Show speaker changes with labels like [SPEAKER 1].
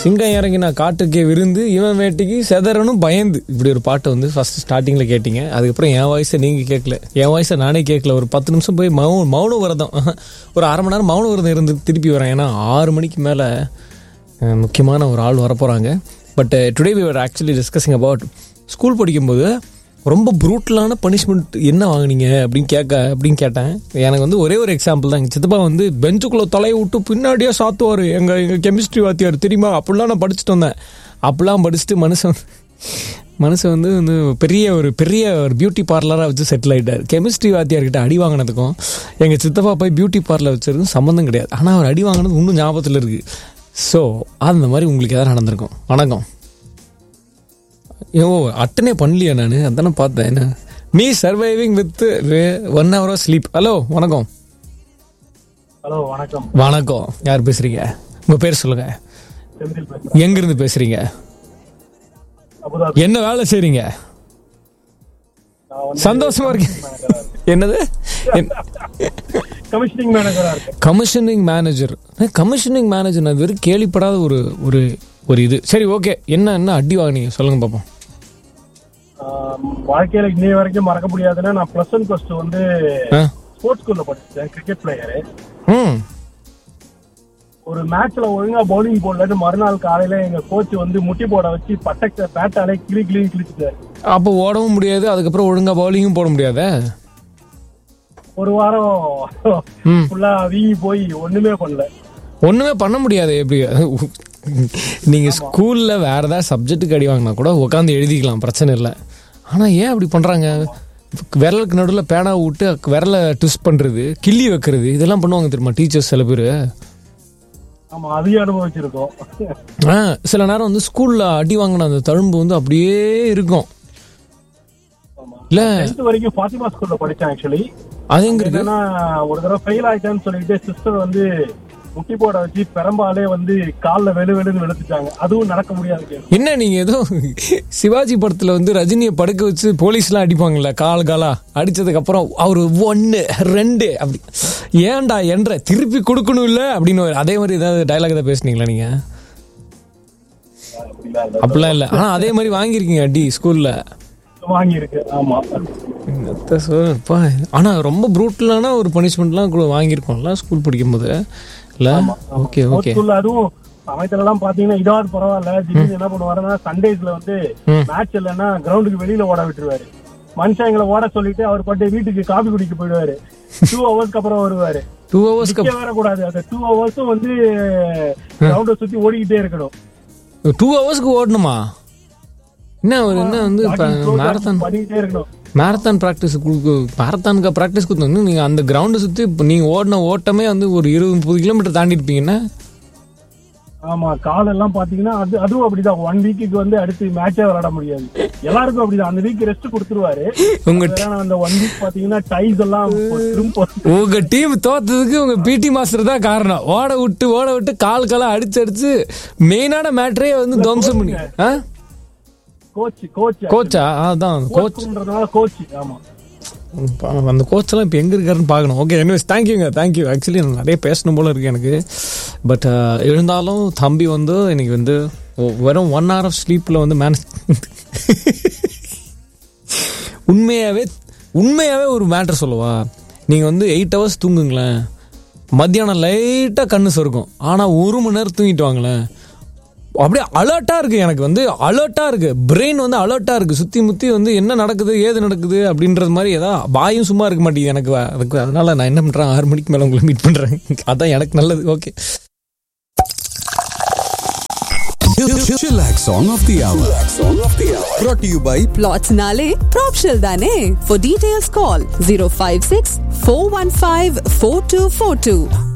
[SPEAKER 1] சிங்கம் இறங்கினா காட்டுக்கே விருந்து இவன் வேட்டைக்கு செதறனும் பயந்து இப்படி ஒரு பாட்டு வந்து ஃபர்ஸ்ட் ஸ்டார்டிங்கில் கேட்டீங்க அதுக்கப்புறம் என் வாய்ஸை நீங்கள் கேட்கல என் வாய்ஸை நானே கேட்கல ஒரு பத்து நிமிஷம் போய் மௌ மௌன விரதம் ஒரு அரை மணி நேரம் மௌன விரதம் இருந்து திருப்பி வரேன் ஏன்னா ஆறு மணிக்கு மேலே முக்கியமான ஒரு ஆள் வரப்போகிறாங்க but today we are actually discussing about school படிக்கும்போது ரொம்ப ப்ரூட்டலான பனிஷ்மெண்ட் என்ன வாங்குனீங்க அப்படின்னு கேட்க அப்படின்னு கேட்டேன் எனக்கு வந்து ஒரே ஒரு எக்ஸாம்பிள் தான் எங்கள் சித்தப்பா வந்து பெஞ்சுக்குள்ளே தலையை விட்டு பின்னாடியே சாத்துவார் எங்கள் எங்கள் கெமிஸ்ட்ரி வாத்தியார் தெரியுமா அப்படிலாம் நான் படிச்சுட்டு வந்தேன் அப்படிலாம் படிச்சுட்டு மனுஷன் மனுஷன் வந்து வந்து பெரிய ஒரு பெரிய ஒரு பியூட்டி பார்லராக வச்சு செட்டில் ஆகிட்டார் கெமிஸ்ட்ரி வாத்தியார்கிட்ட அடி வாங்கினதுக்கும் எங்கள் சித்தப்பா போய் பியூட்டி பார்லர் வச்சதுக்கும் சம்மந்தம் கிடையாது ஆனால் அவர் அடி வாங்கினது இன்னும் ஞாபகத்தில் இருக்குது ஸோ அந்த மாதிரி உங்களுக்கு எதாவது நடந்திருக்கும் வணக்கம் ஐயோ அட்டனே பண்ணலையா நான் அதானே பார்த்தேன் என்ன me surviving with one hour of sleep hello வணக்கம்
[SPEAKER 2] ஹலோ வணக்கம்
[SPEAKER 1] வணக்கம் யார் பேசுறீங்க உங்க பேர் சொல்லுங்க
[SPEAKER 2] செந்தில் பேசுறேன்
[SPEAKER 1] எங்க இருந்து பேசுறீங்க
[SPEAKER 2] அபுதாபி
[SPEAKER 1] என்ன வேலை செய்றீங்க
[SPEAKER 2] நான் வந்து
[SPEAKER 1] சந்தோஷமா இருக்கு என்னது
[SPEAKER 2] கமிஷனிங் மேனேஜரா இருக்கேன்
[SPEAKER 1] கமிஷனிங் மேனேஜர் கமிஷனிங் மேனேஜர் நான் இது வரைக்கும் கேள்விப்படாத ஒரு ஒரு ஒரு இது சரி ஓகே என்ன என்ன அடி வாங்குனீங்க சொல்லுங்க பாப்போம்
[SPEAKER 2] ஆம், வாழ்க்கையில இன்னைய வரைக்கும் மறக்க முடியாதுன்னா நான் பிளஸ் ஒன் பிளஸ் டூ வந்து
[SPEAKER 1] ஆ
[SPEAKER 2] ஸ்போர்ட்ஸ் ஸ்கூல்ல படிச்சேன் கிரிக்கெட் பிளேயரு
[SPEAKER 1] ம்
[SPEAKER 2] ஒரு மேட்ச்ல ஒழுங்கா பவுலிங் போடலன்னு மறுநாள் காலையில எங்க கோச் வந்து முட்டி போட வச்சு பட்டை பேட்டாலே கிளி கிளி கிழிச்சிட்டாரு
[SPEAKER 1] அப்போ ஓடவும் முடியாது அதுக்கப்புறம் ஒழுங்கா பவுலிங்கும் போட முடியாதே
[SPEAKER 2] ஒரு வாரம்
[SPEAKER 1] ம்
[SPEAKER 2] ஃபுல்லா வீங்கி போய் ஒண்ணுமே பண்ணல
[SPEAKER 1] ஒண்ணுமே பண்ண முடியாது எப்படி நீங்க ஸ்கூல்ல வேற ஏதாவது சப்ஜெக்ட்டுக்கு அடி வாங்கினா கூட உட்காந்து எழுதிக்கலாம் பிரச்சனை இல்லை ஆனா ஏன் அப்படி பண்றாங்க விரலுக்கு நடுவில் பேனா விட்டு விரலை ட்விஸ்ட் பண்றது கிள்ளி வைக்கிறது இதெல்லாம் பண்ணுவாங்க தெரியுமா டீச்சர்ஸ் சில பேர்
[SPEAKER 2] ஆமா அதையும் அனுபவிச்சிருக்கோம்
[SPEAKER 1] ஆ சில நேரம் வந்து ஸ்கூல்ல அடி வாங்கின அந்த தழும்பு வந்து அப்படியே இருக்கும்
[SPEAKER 2] ஆமா
[SPEAKER 1] இல்ல
[SPEAKER 2] டென்த் வரைக்கும் ஃபாத்திமா ஸ்கூல்ல படிச்சேன் ஆக்சுவலி
[SPEAKER 1] அது எங்க இருக்கு
[SPEAKER 2] என்னன்னா ஒரு தடவை ஃபெயில் ஆயிட்டேன்னு சொல்லிட்டு சிஸ்டர் வந்து முட்டி போட வச்சு பெரம்பாலே வந்து கால்ல வெளு வெளுன்னு வெளுத்துட்டாங்க அதுவும் நடக்க முடியாது கேஸ்
[SPEAKER 1] என்ன நீங்க ஏதோ சிவாஜி படத்துல வந்து ரஜினியை படுக்க வச்சு போலீஸ்லாம் அடிப்பாங்கல்ல கால் காலா அடிச்சதுக்கு அப்புறம் அவர் ஒன்னு ரெண்டு அப்படி ஏன்டா என்ற திருப்பி கொடுக்கணும் இல்ல அப்படின்னு ஒரு- அதே மாதிரி ஏதாவது டைலாக் ஏதாவது பேசுனீங்களா நீங்க
[SPEAKER 2] அப்படிலாம் இல்ல.
[SPEAKER 1] அப்படிலாம் இல்ல ஆனா அதே மாதிரி வாங்கியிருக்கீங்க அடி ஸ்கூல்ல
[SPEAKER 2] வாங்கியிருக்கு ஆமா
[SPEAKER 1] என்னத்த சொல்லுப்பா ஆனா ரொம்ப ப்ரூட்டலான ஒரு பனிஷ்மெண்ட்லாம் வாங்கியிருக்கோம்ல ஸ்கூல் படிக்கும்போது இல்ல ஓகே ஓகே
[SPEAKER 2] ஸ்கூல்ல அதுவும் சமயத்துல எல்லாம் பாத்தீங்கன்னா இதாவது பரவாயில்ல திடீர்னு என்ன பண்ணுவாருன்னா சண்டேஸ்ல வந்து
[SPEAKER 1] ம்.
[SPEAKER 2] மேட்ச் இல்லைன்னா கிரவுண்டுக்கு வெளியில ஓட விட்டுருவாரு மனுஷன் எங்களை ஓட சொல்லிட்டு அவர் பட்டு வீட்டுக்கு காபி குடிக்க போயிடுவாரு டூ ஹவர்ஸ்க்கு அப்புறம் வருவாரு
[SPEAKER 1] டூ ஹவர்ஸ்க்கு
[SPEAKER 2] நிக்க வேற கூடாது அந்த டூ ஹவர்ஸும் வந்து கிரவுண்ட சுத்தி ஓடிக்கிட்டே இருக்கணும்
[SPEAKER 1] டூ ஹவர்ஸ்க்கு ஓடணுமா என்ன ஒரு என்ன வந்து இப்போ மேரத்தான்
[SPEAKER 2] பண்ணிக்கிட்டே இருக்கணும்
[SPEAKER 1] மேரத்தான் ப்ராக்டிஸ் மேரத்தானுக்கு ப்ராக்டிஸ் கொடுத்தோம் நீங்கள் அந்த கிரவுண்டை சுற்றி இப்போ நீங்கள் ஓடின ஓட்டமே வந்து ஒரு இருபது முப்பது கிலோமீட்டர் தாண்டி இருப்பீங்கன்னா
[SPEAKER 2] ஆமா காலெல்லாம் பாத்தீங்கன்னா அது அதுவும் அப்படிதான் ஒன் வீக்குக்கு வந்து அடுத்து மேட்சே விளையாட முடியாது எல்லாருக்கும் அப்படிதான் அந்த வீக் ரெஸ்ட் கொடுத்துருவாரு
[SPEAKER 1] உங்க
[SPEAKER 2] வேற அந்த ஒன் வீக் பாத்தீங்கன்னா டைஸ் எல்லாம் போ- திரும்ப
[SPEAKER 1] உங்க டீம் தோத்ததுக்கு உங்க பிடி மாஸ்டர் தான் காரணம் ஓட விட்டு ஓட விட்டு கால் காலம் அடிச்சு அடிச்சு மெயினான மேட்டரே வந்து துவம்சம் பண்ணி ஆ
[SPEAKER 2] கோச் கோச்
[SPEAKER 1] கோச்சா அதான் கோச்
[SPEAKER 2] கோச்ன்றதுனால கோச் ஆமா
[SPEAKER 1] அந்த கோச் எல்லாம் இப்போ எங்க இருக்காருன்னு பார்க்கணும் ஓகே எனிவேஸ் தேங்க்யூங்க தேங்க்யூ ஆக்சுவலி நிறைய பேசணும் போல இருக்கு எனக்கு பட் இருந்தாலும் தம்பி வந்து இன்னைக்கு வந்து ஒ- வெறும் ஒன் ஹவர் ஆஃப் ஸ்லீப்பில் வந்து மேனேஜ் உண்மையாகவே உண்மையாகவே ஒரு மேட்டர் சொல்லவா நீங்கள் வந்து எயிட் ஹவர்ஸ் தூங்குங்களேன் மத்தியானம் லைட்டாக கண்ணு சொருக்கும் ஆனால் ஒரு மணி நேரம் தூங்கிட்டு வாங்களேன் அப்படியே அலர்ட்டாக இருக்குது எனக்கு வந்து அலர்ட்டாக இருக்குது பிரெயின் வந்து அலர்ட்டாக இருக்குது சுற்றி முற்றி வந்து என்ன நடக்குது ஏது நடக்குது அப்படின்றது மாதிரி ஏதாவது வாயும் சும்மா இருக்க மாட்டேங்குது எனக்கு அதுக்கு அதனால நான் என்ன பண்ணுறேன் ஆறு மணிக்கு மேலே உங்களை மீட் பண்ணுறேன் அதான் எனக்கு நல்லது okay
[SPEAKER 3] Chillax Song of the Hour. Brought to you by
[SPEAKER 4] Plots Nale, Propshell Dane. For details, call 056 415 4242.